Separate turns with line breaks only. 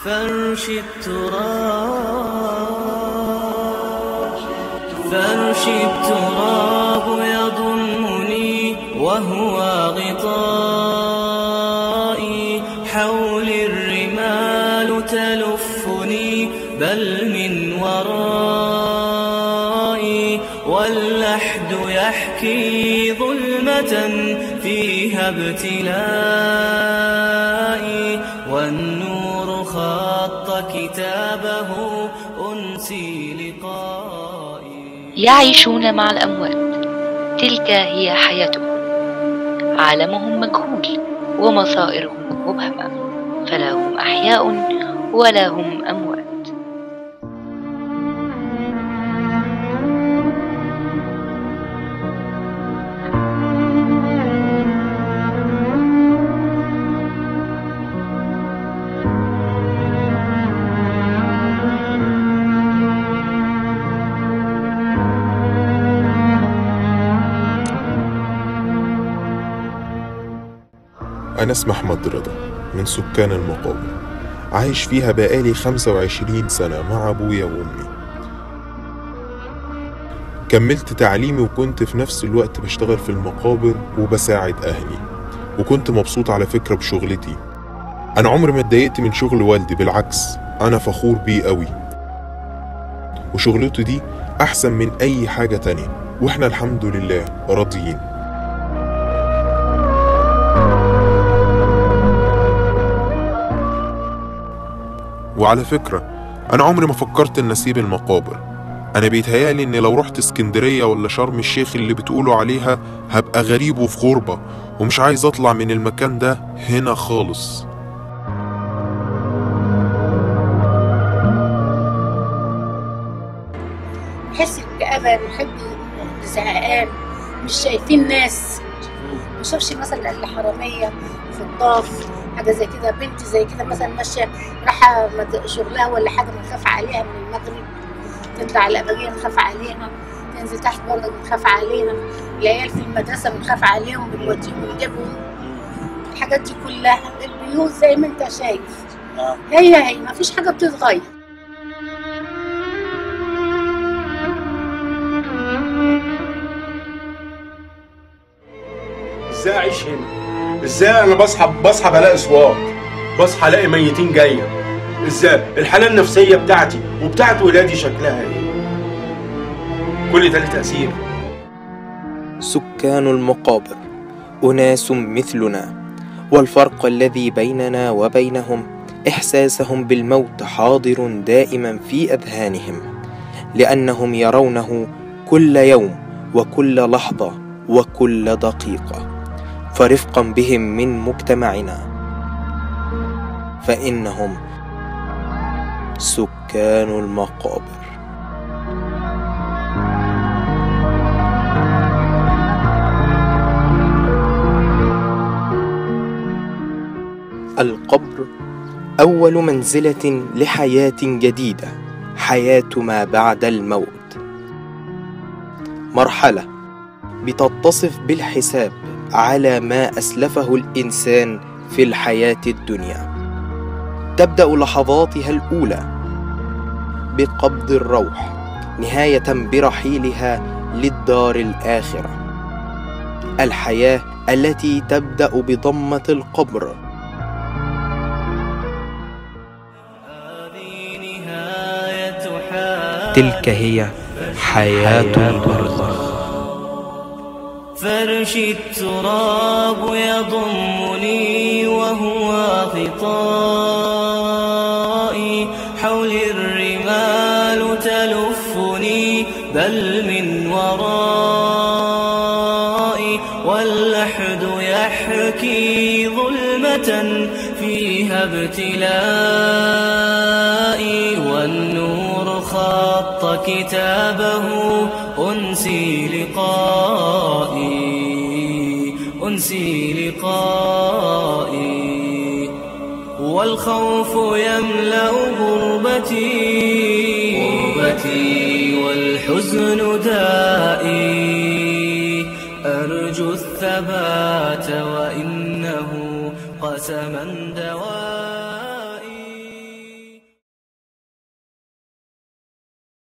فرش التراب فرش التراب يضمني وهو غطائي حول الرمال تلفني بل من ورائي واللحد يحكي ظلمة فيها ابتلائي والنور خط كتابه أنسي لقائي
يعيشون مع الأموات تلك هي حياتهم عالمهم مجهول ومصائرهم مبهمة فلا هم أحياء ولا هم أموات
أنا اسمي أحمد رضا من سكان المقابر عايش فيها بقالي 25 سنة مع أبويا وأمي كملت تعليمي وكنت في نفس الوقت بشتغل في المقابر وبساعد أهلي وكنت مبسوط على فكرة بشغلتي أنا عمري ما اتضايقت من شغل والدي بالعكس أنا فخور بيه قوي وشغلته دي أحسن من أي حاجة تانية وإحنا الحمد لله راضيين وعلى فكرة أنا عمري ما فكرت إن أسيب المقابر أنا بيتهيألي إن لو رحت اسكندرية ولا شرم الشيخ اللي بتقولوا عليها هبقى غريب وفي غربة ومش عايز أطلع من المكان ده هنا خالص
بحس بكآبة بنحب بزهقان مش شايفين ناس ما شافش مثلا الا حرامية خطاف حاجة زي كده بنت زي كده مثلا ماشية رايحة مد- شغلها ولا حاجة بنخاف عليها من المغرب تطلع على الأباجية نخاف عليها تنزل تحت برضه بنخاف عليها العيال في المدرسة بنخاف عليهم بنوديهم ونجيبهم الحاجات دي كلها البيوت زي ما انت شايف هي هي ما فيش حاجة بتتغير
ازاي اعيش هنا ازاي انا بصحى بصحى بلاقي صوات بصحى الاقي ميتين جايه ازاي الحاله النفسيه بتاعتي وبتاعت ولادي شكلها ايه كل ده له تاثير
سكان المقابر اناس مثلنا والفرق الذي بيننا وبينهم احساسهم بالموت حاضر دائما في اذهانهم لانهم يرونه كل يوم وكل لحظه وكل دقيقه فرفقا بهم من مجتمعنا فانهم سكان المقابر القبر اول منزله لحياه جديده حياه ما بعد الموت مرحله بتتصف بالحساب على ما اسلفه الانسان في الحياه الدنيا تبدا لحظاتها الاولى بقبض الروح نهايه برحيلها للدار الاخره الحياه التي تبدا بضمه القبر
هذه نهاية حال
تلك هي حياه البرزخ
فرش التراب يضمني وهو غطائي حول الرمال تلفني بل من ورائي واللحد يحكي ظلمة فيها ابتلائي والنور خط كتابه أنسي لقائي أنسي لقائي والخوف يملأ غربتي غربتي والحزن دائي أرجو الثبات وإنه قسما دوائي